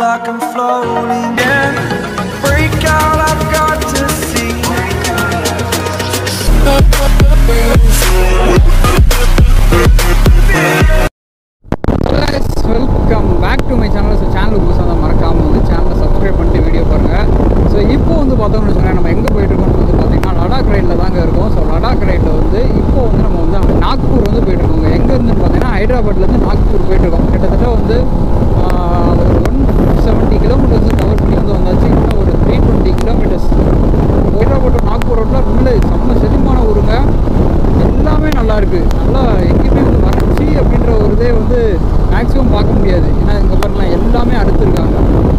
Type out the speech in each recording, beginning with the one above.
like I'm floating. Yeah, break out, I've got to see. Welcome back to my channel so channel புதுசாக தான் மறக்காமல் வந்து சேனலை subscribe பண்ணிட்டு வீடியோ பாருங்கள் ஸோ இப்போ வந்து பார்த்தோம்னு வச்சுக்கோங்களேன் நம்ம எங்கே போயிட்டுருக்கோம்னு வந்து பார்த்தீங்கன்னா லடாக் ரைடில் தாங்க இருக்கோம் ஸோ லடாக் ரைடில் வந்து இப்போ வந்து நம்ம வந்து நாக்பூர் வந்து போயிட்டுருக்கோங்க எங்கே இருந்துன்னு பார்த்தீங்கன்னா ஹைதராபாத்லேருந்து நாக்பூர் போயிட்டுருக்கோம் கிட்டத்தட்ட வந்து ஆஹ், ஒரு ஒன் செவன்ட்டி கிலோமீட்டர்ஸ் கவர் பண்ணி வந்து வந்தாச்சு இன்னும் ஒரு three twenty kilometres Hyderabad to Nagpur ரோட்டில் ஃபுல்லு செம்ம செழிப்பான ஊருங்க எல்லாமே நல்லா இருக்கு நல்லா எங்கேயுமே வந்து வறட்சி அப்படின்ற ஒரு இதே வந்து மேக்ஸிமம் பார்க்க முடியாது ஏன்னா இங்கே பாருங்களேன் எல்லாமே அடுத்துருக்காங்க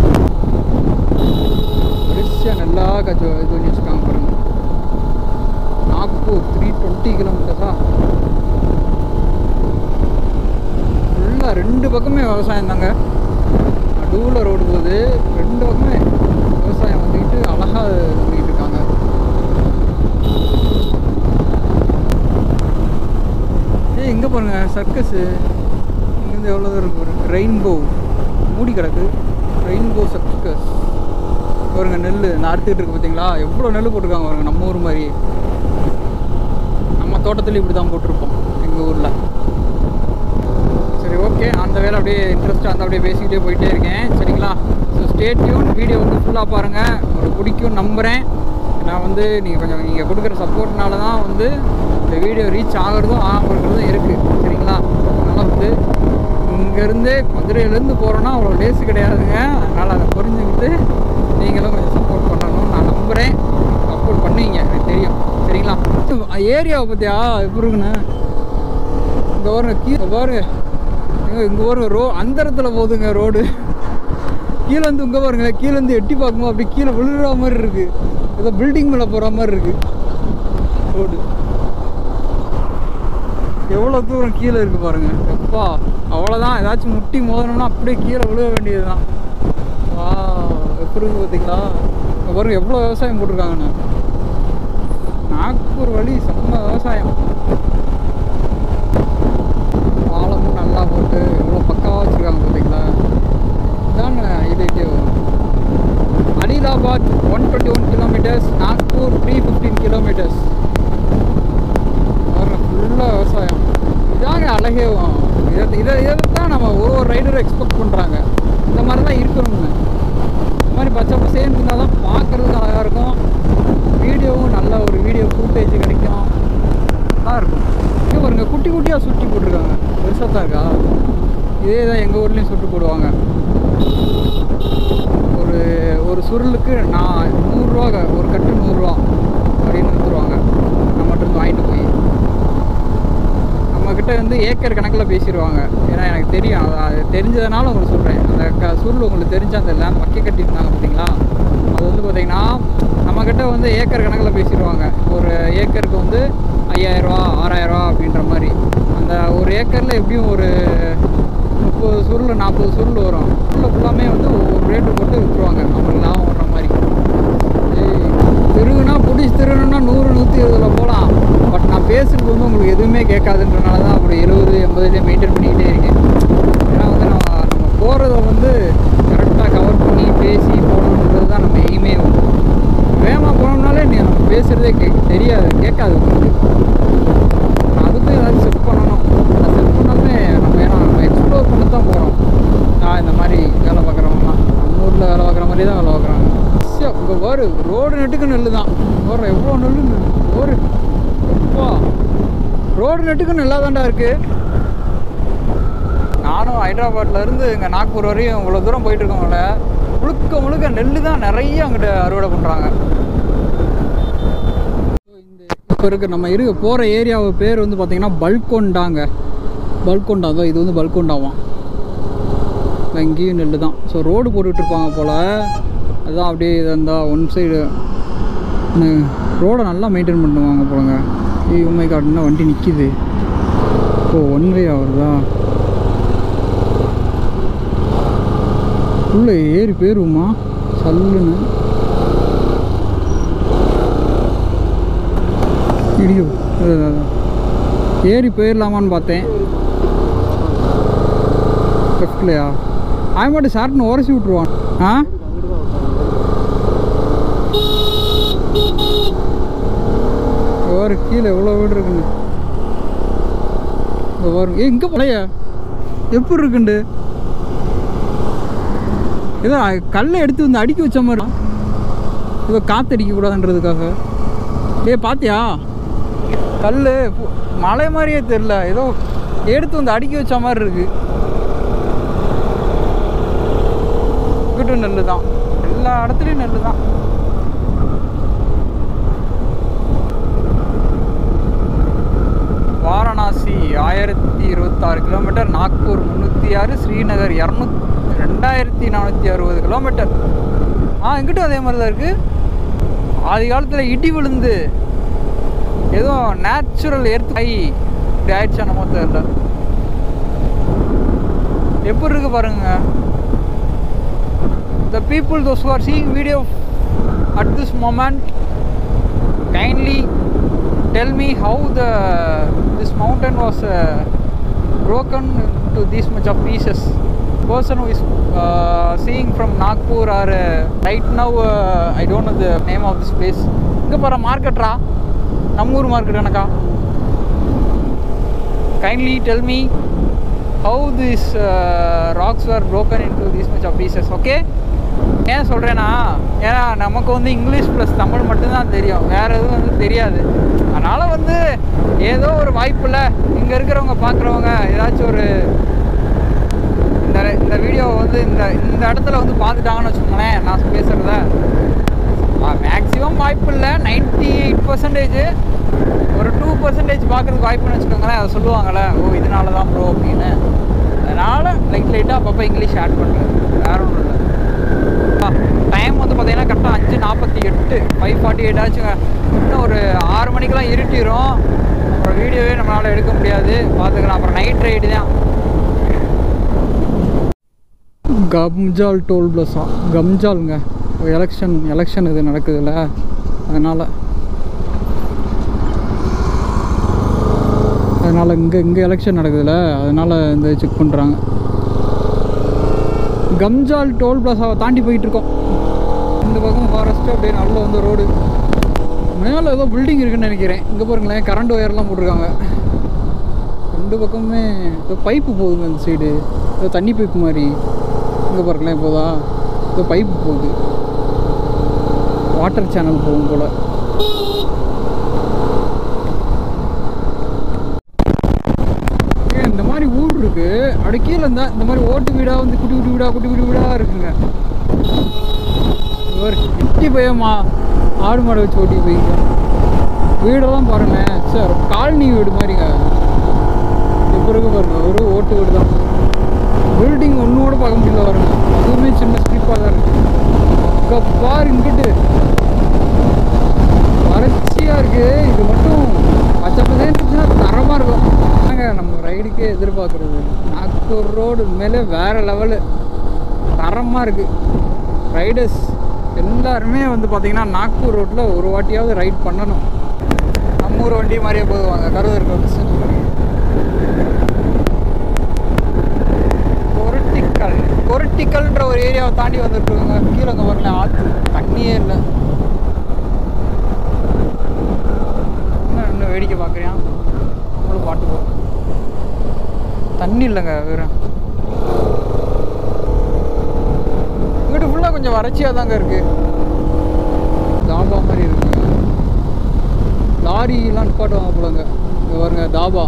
பெருசாக நல்லா கச்சு இது பண்ணி வச்சுருக்காங்க பாருங்க நாக்பூர் த்ரீ டுவெண்ட்டி கிலோமீட்டர்ஸா ஃபுல்லாக ரெண்டு பக்கமே விவசாயம் தாங்க நடுவில் ரோடு போகுது ரெண்டு பக்கமே விவசாயம் வந்துக்கிட்டு அழகாக பண்ணிக்கிட்டு இருக்காங்க ஏய் இங்கே பாருங்க சர்க்கஸு இங்கேருந்து எவ்வளோ தூரம் இருக்கு பாருங்க ரெயின்போ மூடி கிடக்கு ரெயின்போ சர்க்கஸ் பாருங்க நெல் நான் அறுத்துக்கிட்டு இருக்கு பார்த்தீங்களா எவ்வளோ நெல் போட்டிருக்காங்க பாருங்க நம்ம ஊர் மாதிரி நம்ம தோட்டத்துலேயும் இப்படி தான் போட்டிருப்போம் எங்கள் ஊரில் சரி ஓகே அந்த வேலை அப்படியே இன்ட்ரெஸ்ட்டாக அந்த அப்படியே பேசிக்கிட்டே போயிட்டே இருக்கேன் சரிங்களா ஸோ ஸ்டேட்யூன் வீடியோ வந்து ஃபுல்லாக பாருங்கள் உங்களுக்கு பிடிக்கும் நம்புகிறேன் நான் வந்து நீங்கள் கொஞ்சம் நீங்கள் கொடுக்குற சப்போர்ட்னால தான் வந்து இந்த வீடியோ ரீச் ஆகிறதும் ஆகாமல் இருக்கிறதும் இருக்குது சரிங்களா அதனால் வந்து இங்கேருந்து மதுரையிலேருந்து போகிறோன்னா அவ்வளோ லேஸு கிடையாதுங்க அதனால் அதை புரிஞ்சுக்கிட்டு நீங்களும் கொஞ்சம் சப்போர்ட் பண்ணணும்னு நான் நம்புகிறேன் சப்போர்ட் பண்ணுவீங்க எனக்கு தெரியும் சரிங்களா ஏரியாவை பற்றியா எப்படி இருக்குண்ணே இங்கே பாருங்க கீழே பாருங்க ஏங்க இங்கே பாருங்க ரோ அந்த இடத்துல போகுதுங்க ரோடு கீழே வந்து இங்கே பாருங்களேன் கீழே வந்து எட்டி பார்க்கும்போது அப்படி கீழே விழுகிற மாதிரி இருக்கு ஏதோ பில்டிங் மேலே போகிற மாதிரி இருக்கு ரோடு எவ்வளோ தூரம் கீழே இருக்கு பாருங்க எப்பா அவ்வளோதான் ஏதாச்சும் முட்டி மோதணும்னா அப்படியே கீழே விழுக வேண்டியது தான் வா எப்படி இருக்கு பார்த்தீங்களா இங்க பாருங்க எவ்வளோ விவசாயம் போட்டிருக்காங்கன்னு நாக்பூர் வழி செம்ம விவசாயம் பாலமும் நல்லா போட்டு எவ்வளோ பக்காவாக வச்சுருக்காங்க பார்த்தீங்களா இதாங்க இது Adilabad one twenty one kilometres Nagpur three fifteen kilometres ஃபுல்லாக விவசாயம் இதாங்க அழகே இதை இதை இதை தான் நம்ம ஒரு ஒரு ரைடரும் எக்ஸ்பெக்ட் பண்ணுறாங்க இந்த மாதிரி தான் இருக்கணுங்க இந்த மாதிரி பச்சை பசேன்னு இருந்தால் தான் பார்க்குறதுக்கு அழகாக இருக்கும் வீடியோவும் நல்ல ஒரு வீடியோ ஃபுட்டேஜ் கிடைக்கும் நல்லா இருக்கும் இங்கே பாருங்க குட்டி குட்டியாக சுட்டி போட்டிருக்காங்க பெருசாக தான் இருக்கா இதே தான் எங்கள் ஊர்லேயும் சுட்டு போடுவாங்க ஒரு ஒரு சுருளுக்கு நான் நூறுரூவா ஒரு கட்டு நூறுரூவா அப்படின்னு விற்றுருவாங்க நம்மகிட்ட இருந்து வாங்கிட்டு போய் நம்மக்கிட்ட வந்து ஏக்கர் கணக்கில் பேசிடுவாங்க ஏன்னா எனக்கு தெரியும் அது அது தெரிஞ்சதுனால உங்களுக்கு சொல்கிறேன் அந்த க சுருள் உங்களுக்கு தெரிஞ்சா தெரியல அந்த வக்கை கட்டியிருந்தாங்க பார்த்தீங்களா அது வந்து பார்த்தீங்கன்னா நம்மக்கிட்ட வந்து ஏக்கர் கணக்கில் பேசிடுவாங்க ஒரு ஏக்கருக்கு வந்து ஐயாயிரரூவா ஆறாயிரரூவா அப்படின்ற மாதிரி அந்த ஒரு ஏக்கரில் எப்படியும் ஒரு முப்பது சுருள் நாற்பது சுருள் வரும் சுருள் ஃபுல்லாமே வந்து ஒரு ரேட்டு போட்டு விற்றுருவாங்க நம்மளுக்கு லாபம் வர்ற மாதிரி ஏய், திருகுனா பிடிச்சி திருகணும்னா நூறு நூற்றி இருபதில் போகலாம் பட் நான் பேசுறது வந்து உங்களுக்கு எதுவுமே கேட்காதுன்றனால தான் அப்படி எழுபது எண்பதுலேயே மெயின்டைன் பண்ணிக்கிட்டே இருக்கேன் ஏன்னா வந்து நம்ம நம்ம போகிறத வந்து கரெக்டாக கவர் பண்ணி பேசி போகணுன்றது தான் நம்ம எய்மே வந்து வேகமாக போனோம்னாலே நீ நம்ம பேசுகிறதே கே தெரியாது கேட்காது உங்களுக்கு நான் அதுக்கும் ஏதாச்சும் செட் பண்ணணும் அதை செட் பண்ணாலுமே நம்ம ஏன்னா நம்ம எக்ஸ்ப்ளோர் பண்ண தான் போகிறோம் நான் இந்த மாதிரி வேலை பார்க்குறவங்கலாம் நம்ம ஊரில் வேலை பார்க்குற மாதிரி தான் வேலை பார்க்குறாங்க இங்கே பாரு ரோடு நெட்டுக்கு நெல் தான் போடுற எவ்வளோ நெல் ஒரு எப்பா ரோடு நெட்டுக்கு நல்லா தான்டா இருக்குது நானும் ஹைதராபாத்ல இருந்து இங்கே நாக்பூர் வரையும் இவ்வளோ தூரம் போயிட்டு இருக்கோம்ல முழுக்க முழுக்க நெல் தான் நிறைய அங்கிட்ட அறுவடை பண்ணுறாங்க இப்போ இருக்க நம்ம இருக்க போகிற ஏரியாவு பேர் வந்து பார்த்தீங்கன்னா பல்கொண்டாங்க பல்கொண்டா தான் இது வந்து பல்கொண்டாவாம் இல்லை இங்கேயும் நெல் தான் ஸோ ரோடு போட்டுட்டு இருப்பாங்க போல் அதுதான் அப்படியே இதாக இருந்தால் ஒன் சைடு ரோடை நல்லா மெயின்டைன் பண்ணுவாங்க போலங்க ஏய் உண்மை காட்டுனா வண்டி நிற்கிது ஓ ஒன் வே ஆகுறதா உள்ளே ஏறி போயிருவோமா சல்லுன்னு இடியோ அதான், அதான். ஏறி போயிடலாமான்னு பார்த்தேன் லெஃப்ட்லையா அவன் மட்டும் ஷார்ட்னு உரசி விட்ருவான் ஆ ஒரு கீழே எவ்வளோ வீடு இருக்குன்னு இங்கே வரும் ஏ இங்கே போலைய எப்படி இருக்குண்டு ஏதோ கல்லை எடுத்து வந்து அடிக்க வச்ச மாதிரி ஏதோ காற்று அடிக்கக்கூடாதுன்றதுக்காக டேய் பாத்தியா கல் மலை மாதிரியே தெரில ஏதோ எடுத்து வந்து அடிக்க வச்ச மாதிரி இருக்கு இங்கிட்டும் நெல் தான் எல்லா இடத்துலையும் நெல் தான் வாரணாசி ஆயிரத்தி இருபத்தாறு கிலோமீட்டர் நாக்பூர் முந்நூற்றி ஆறு ஸ்ரீநகர் இரநூத் ரெண்டாயிரத்தி நானூற்றி அறுபது கிலோமீட்டர் ஆ இங்கிட்டும் அதே மாதிரி தான் இருக்குது ஆதி காலத்தில் இடி விழுந்து ஏதோ நேச்சுரல் எர்த் ஆகி இப்படி ஆயிடுச்சா நம்ம தெரியல எப்படி இருக்கு பாருங்க the people those are seeing video at this moment kindly tell me how the this mountain was uh, broken into this much of pieces person who is uh, seeing from nagpur or uh, right now uh, i don't know the name of this place இங்கே போகிற மார்க்கெட்ரா நம்ம ஊர் market எனக்கா kindly tell me how this rocks are broken into this much of pieces okay ஏன் சொல்கிறேன்னா ஏன்னா நமக்கு வந்து இங்கிலீஷ் ப்ளஸ் தமிழ் மட்டும்தான் தெரியும் வேறு எதுவும் வந்து தெரியாது அதனால் வந்து ஏதோ ஒரு வாய்ப்பில் இங்கே இருக்கிறவங்க பார்க்குறவங்க ஏதாச்சும் ஒரு இந்த இந்த வீடியோவை வந்து இந்த இந்த இடத்துல வந்து பார்த்துட்டாங்கன்னு வச்சுக்கோங்களேன் நான் பேசுகிறத மேக்ஸிமம் வாய்ப்பு இல்லை நைன்ட்டி எயிட் பர்சன்டேஜ் ஒரு டூ பர்சன்டேஜ் பார்க்குறதுக்கு வாய்ப்புன்னு வச்சுக்கோங்களேன் அதை சொல்லுவாங்கள்ல ஓ இதனால தான் ப்ரோ அப்படின்னு அதனால் லைட் லைட்டாக அப்பப்போ இங்கிலீஷ் ஆட் பண்ணுறேன் வேற ஒன்றும் இல்லை டைம் வந்து பார்த்தீங்கன்னா கரெக்டாக அஞ்சு நாற்பத்தி எட்டு ஃபைவ் ஃபார்ட்டி எயிட் ஆச்சுங்க இன்னும் ஒரு ஆறு மணிக்கெலாம் இருட்டிடும் அப்புறம் வீடியோவே நம்மளால் எடுக்க முடியாது பார்த்துக்கலாம் அப்புறம் நைட் ரைடு தான் கம்ஜால் டோல் பிளஸா கம்ஜாலுங்க எலெக்ஷன் எலெக்ஷன் இது நடக்குதுல்ல அதனால் அதனால் இங்கே இங்கே எலெக்ஷன் நடக்குதுல்ல அதனால் இந்த செக் பண்ணுறாங்க கம்ஜால் டோல் பிளாசாவை தாண்டி போயிட்டு இருக்கோம் இந்த பக்கம் ஃபாரஸ்ட்டு அப்படியே நல்ல வந்து ரோடு மேலே ஏதோ பில்டிங் இருக்குன்னு நினைக்கிறேன் இங்கே பாருங்களேன் கரண்ட் ஒயர்லாம் போட்டிருக்காங்க ரெண்டு பக்கமுமே ஏதோ பைப்பு போகுதுங்க அந்த சைடு ஏதோ தண்ணி பைப்பு மாதிரி இங்கே பாருங்களேன் இப்போதா ஏதோ பைப்பு போகுது வாட்டர் சேனல் போகும் போல் ஏன் இந்த மாதிரி ஊர் இருக்கு அப்படி கீழே இருந்தா இந்த மாதிரி ஓட்டு வீடா வந்து குட்டி குட்டி வீடா குட்டி குட்டி வீடா இருக்குங்க ஒரு குட்டி பையமா ஆடு மாடை வச்சு ஓட்டி போய்ங்க வீடெல்லாம் பாருங்க சார் காலனி வீடு மாதிரிங்க இப்போ இருக்கு பாருங்க ஒரு ஓட்டு வீடு தான் பில்டிங் ஒன்னோட பார்க்க முடியல பாருங்க அதுவுமே சின்ன ஸ்லிப்பாக தான் இருக்கு இங்க பாரு இங்கிட்டு வறட்சியாக இருக்கு இது மட்டும் பச்சை பசங்க இருந்துச்சுன்னா தரமாக இருக்கும் நாங்க நம்ம ரைடுக்கே எதிர்பார்க்குறது நாக்பூர் ரோடு உண்மையிலே வேற லெவலு தரமாக இருக்கு ரைடர்ஸ் எல்லாருமே வந்து பார்த்தீங்கன்னா நாக்பூர் ரோட்டில் ஒரு வாட்டியாவது ரைட் பண்ணணும் நம்ம ஊர் வண்டி மாதிரியே போதுவாங்க கருதர் கொரட்டிக்கல் கொரட்டிக்கல்ன்ற ஒரு ஏரியாவை தாண்டி வந்துட்டுருக்காங்க கீழே அங்கே வரல ஆற்று தண்ணியே இல்லை என்ன இன்னும் வேடிக்கை பார்க்குறியா நம்மளும் பாட்டு போ தண்ணி இல்லைங்க வெறும் இங்கிட்டு ஃபுல்லாக கொஞ்சம் வறட்சியாக தாங்க இருக்கு தாபா மாதிரி இருக்குங்க லாரிலாம் நிப்பாட்டுவாங்க போலங்க இங்கே பாருங்க தாபா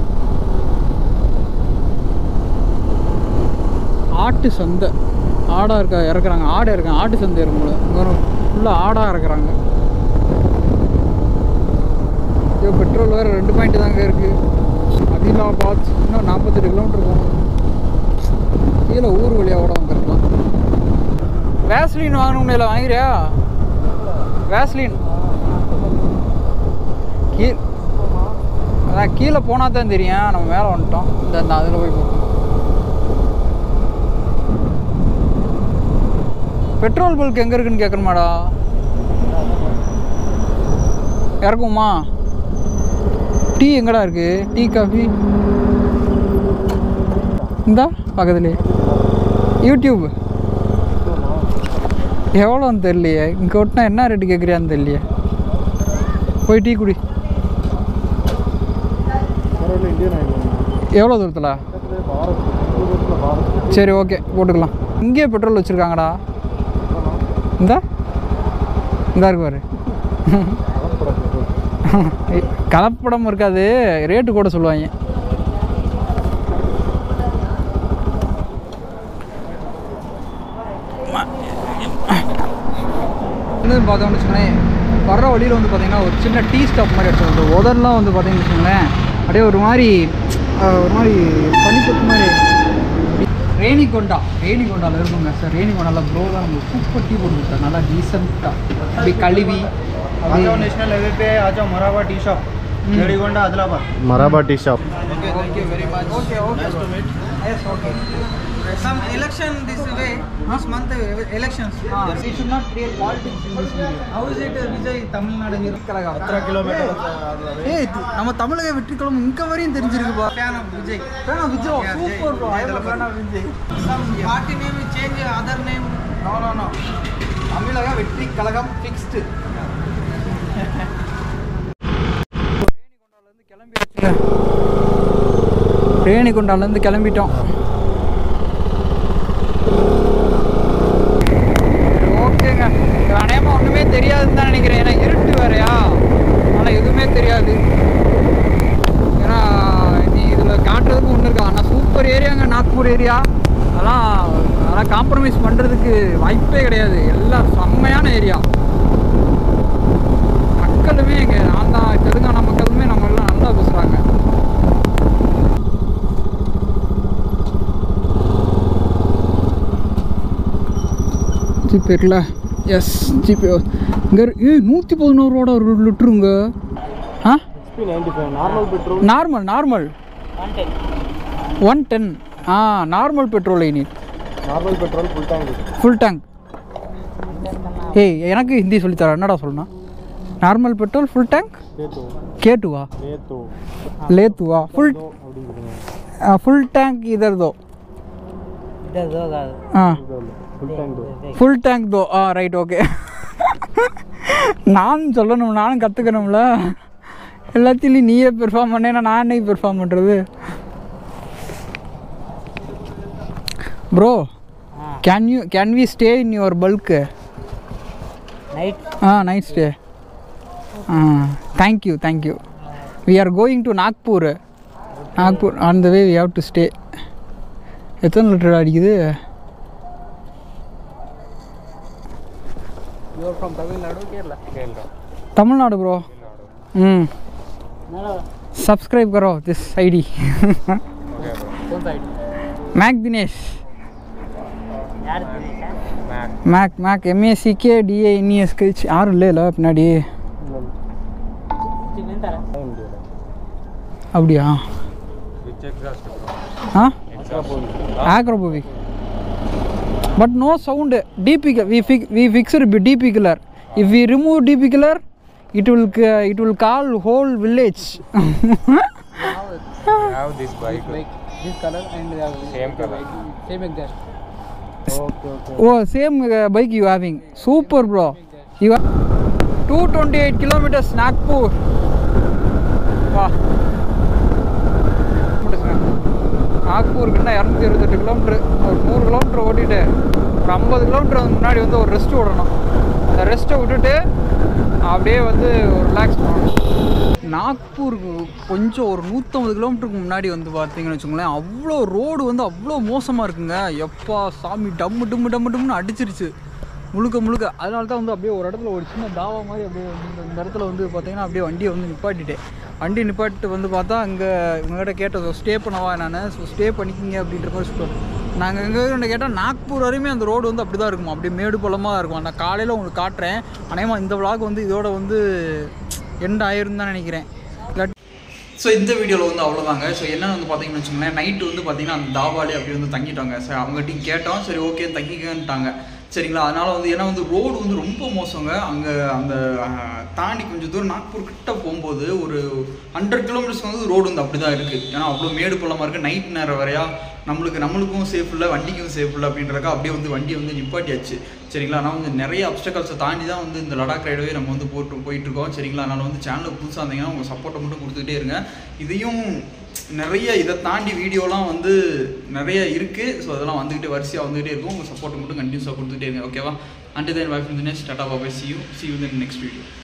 ஆட்டு சந்தை ஆடாக இருக்கா இறக்குறாங்க ஆடை இருக்காங்க ஆட்டு சந்தை இருக்கும் போல இங்கே ஃபுல்லாக ஆடாக இறக்குறாங்க ஐயோ பெட்ரோல் வேறு ரெண்டு பாயிண்ட் தாங்க இருக்குது அதிலாபாத் இன்னும் நாற்பத்தெட்டு கிலோமீட்டர் போகணும் கீழே ஊர் வழியாக ஓட வந்துருக்கலாம் வேஸ்லின் வாங்கணும்னு இல்லை வாங்கிறியா வேஸ்லின் கீ அதான் கீழே போனால் தான் தெரியும் நம்ம மேலே வந்துட்டோம் இந்த இந்த அதில் போய் பார்ப்போம் பெட்ரோல் பல்க் எங்கே இருக்குன்னு கேட்கணுமாடா இறக்குமா டீ எங்கடா இருக்கு டீ காஃபி இந்தா பக்கத்துலேயே யூடியூப் எவ்வளோன்னு தெரியலையே இங்கே ஒட்டினா என்ன ரேட்டு கேட்குறியான்னு தெரியலையே போய் டீ குடி இந்தியன் ஆயில் எவ்வளோ தூரத்தில் பாரத் தூரத்தில் பாரத் சரி ஓகே போட்டுக்கலாம் இங்கேயே பெட்ரோல் வச்சுருக்காங்கடா இந்த இந்த இருக்கு பாரு கலப்படம் இருக்காது ரேட்டு கூட சொல்லுவாங்க வந்து பார்த்தோம்னு வச்சுக்கோங்களேன் வர்ற வழியில் வந்து பார்த்தீங்கன்னா ஒரு சின்ன டீ ஸ்டாப் மாதிரி எடுத்துக்கணும் உதர்லாம் வந்து பார்த்தீங்கன்னு வச்சுக்கோங்களேன் அப்படியே ஒரு மாதிரி அஹ், ஒரு மாதிரி பனிப்பட்டு மாதிரி ரேணிகொண்டா ரேணிகொண்டாவில் இருக்குங்க சார் ரேணிகொண்டாவில் ப்ரோ தான் உங்களுக்கு சூப்பர் டீ போட்டு கொடுத்தாரு நல்லா டீசெண்டாக அப்படி கழுவி आ जाओ नेशनल हाईवे पे आ जाओ Maraba tea shop Redigonda Adilabad Maraba tea shop Thank you very much. Okay, okay. Nice to meet. Yes, okay. Some election this way, this month uh, elections. Ah, we should not create politics in this video. How is it uh, Vijay Tamil Nadu hero? கழகம். ಹತ್ರ kilometer. ஏய் நம்ம தமிழக வெற்றி குளம் இங்க வரையும் தெரிஞ்சிருக்குப்பா Fan of Vijay. வேணா Vijay Yeah, super bro Jay. Jay வேணா Vijay Some party name will change, other name. No no no Tamilaga Vettri Kazhagam fixed ரேணிகொண்டாலேருந்து கிளம்பியாச்சுங்க ரேணிகொண்டாலேருந்து கிளம்பிட்டோம் ஓகேங்க அநேகமாக ஒன்றுமே தெரியாதுன்னு தான் நினைக்கிறேன் ஏன்னா இருட்டு வேறையா அதனால் எதுவுமே தெரியாது ஏன்னா நீ இதில் காட்டுறதுக்கு ஒன்று இருக்கா ஆனால் சூப்பர் ஏரியாங்க நாக்பூர் ஏரியா அதெல்லாம் அதெல்லாம் காம்ப்ரமைஸ் பண்ணுறதுக்கு வாய்ப்பே கிடையாது எல்லாம் செம்மையான ஏரியா மக்களுமே இங்கே நான் தான் தெலுங்கானா மக்களுமே நம்ம எல்லாம் நல்லா பேசுகிறாங்க ஜிபே இருக்குல்ல எஸ் ஜிபே இங்கே ஏ நூற்றி பதினோரு ரூபா ஒரு லிட்டருங்க ஆ XP ninety five normal petrol normal normal one ten ஆ நார்மல் பெட்ரோல் நீ normal petrol full tank full tank ஏய் எனக்கு ஹிந்தி சொல்லித்தர என்னடா சொல்லணும் நார்மல் பெட்ரோல் ஃபுல் டேங்க் லேத்தோ கேட்டுவா லேத்தோ லேத்துவா ஃபுல் அப்படிங்கிறீங்க ஃபுல் டேங்க் இதர் தோ ஆ ஃபுல் டேங்க் தோ ஃபுல் டேங்க் தோ ஆ ரைட் ஓகே நானும் சொல்லணும் நானும் கற்றுக்கணும்ல எல்லாத்திலையும் நீயே பெர்ஃபார்ம் பண்ணேன்னா நான் என்னைக்கு பெர்ஃபார்ம் பண்ணுறது bro can you can we stay in your பல்க்கு நைட் ஆ நைட் ஸ்டே ஆ thank you thank you we are going to Nagpur Nagpur on the way we have to stay எத்தனை லிட்டர் அடிக்குது you are from Tamil Nadu Kerala Tamil Nadu bro hmm subscribe करो this ID कौन सा ID Mac Dinesh யார் Mac Mac எம்ஏசிக்கே டிஏ என்இஎஸ்க்கு யாரும் இல்லைல்ல பின்னாடி அப்படியா ஆ Akrapovic but no sound DB we fig we fixed DB killer if we remove DB killer it will it will call whole village have this bike like this color and uh, same color same exact okay okay oh same bike you having super bro you two twenty eight kilometres Nagpur வா நாக்பூருக்கு என்ன இரநூத்தி இருபத்தெட்டு kilometre ஒரு நூறு kilometre ஓட்டிட்டு ஒரு ஐம்பது கிலோமீட்டர் முன்னாடி வந்து ஒரு ரெஸ்ட் விடணும் அந்த ரெஸ்ட்டை விட்டுட்டு அப்படியே வந்து ஒரு ரிலாக்ஸ் பண்ணணும் நாக்பூருக்கு கொஞ்சம் ஒரு நூற்றம்பது கிலோமீட்டருக்கு முன்னாடி வந்து பார்த்தீங்கன்னு வச்சுக்கோங்களேன் அவ்வளோ ரோடு வந்து அவ்வளோ மோசமாக இருக்குங்க எப்பா சாமி டம்மு டம்மு டம்மு டம்முன்னு அடிச்சிருச்சு முழுக்க முழுக்க அதனால தான் வந்து அப்படியே ஒரு இடத்துல ஒரு சின்ன தாவா மாதிரி அப்படியே வந்து இந்த- இந்த இடத்துல வந்து பார்த்தீங்கன்னா அப்படியே வண்டியை வந்து நிப்பாட்டிட்டேன் வண்டி நிப்பாட்டிட்டு வந்து பார்த்தா அங்கே இவங்ககிட்ட கேட்டது ஸ்டே பண்ணவா நான் ஸோ ஸ்டே பண்ணிக்கிங்க அப்படின்ற மாதிரி சொல்லுவோம் நாங்கள் எங்கே கேட்டால் நாக்பூர் வரையுமே அந்த ரோடு வந்து அப்படி தான் இருக்கும் அப்படியே மேடு பள்ளமாக தான் இருக்கும் நான் காலையில் உங்களுக்கு காட்டுறேன் அநேகமாக இந்த vlog வந்து இதோட வந்து எண்ட் ஆயிரும் தான் நினைக்கிறேன் இல்லாட்டி ஸோ இந்த வீடியோவில் வந்து அவ்வளோதாங்க ஸோ என்னன்னு வந்து பார்த்தீங்கன்னு வச்சுக்கோங்களேன் நைட்டு வந்து பார்த்தீங்கன்னா அந்த தாபாலே அப்படி வந்து தங்கிட்டாங்க சரி அவங்ககிட்டையும் கேட்டோம் சரி ஓகே தங்கிக்கன்ட்டாங்க சரிங்களா அதனால் வந்து ஏன்னா வந்து ரோடு வந்து ரொம்ப மோசங்க அங்கே அந்த அஹ், தாண்டி கொஞ்சம் தூரம் நாக்பூர் கிட்ட போகும்போது ஒரு ஹண்ட்ரட் கிலோமீட்டர்ஸ் வந்து ரோடு வந்து அப்படி தான் இருக்குது ஏன்னா அவ்வளோ மேடு பள்ளமாக இருக்குது நைட் நேரம் வரையா நம்மளுக்கு நம்மளுக்கும் சேஃப் இல்லை வண்டிக்கும் சேஃப் இல்லை அப்படின்றக்கா அப்படியே வந்து வண்டியை வந்து நிப்பாட்டியாச்சு சரிங்களா ஆனால் வந்து நிறைய அப்டக்கல்ஸை தாண்டி தான் வந்து இந்த லடாக் ரைடவே நம்ம வந்து போட்டு போயிட்டுருக்கோம் சரிங்களா அதனால் வந்து சேனலுக்கு புதுசாக இருந்தீங்கன்னா உங்கள் சப்போர்ட்டை மட்டும் கொடுத்துக்கிட்டே இருங்க இதையும் நிறைய இதை தாண்டி வீடியோலாம் வந்து நிறைய இருக்குது ஸோ அதெல்லாம் வந்துக்கிட்டே வரிசையாக வந்துகிட்டே இருக்கும் உங்கள் சப்போர்ட்டை மட்டும் கண்டினியூஸாக கொடுத்துட்டே இருங்க ஓகேவா அண்ட் தென் வைஃப் இந்த next tata bye bye see you see you then next video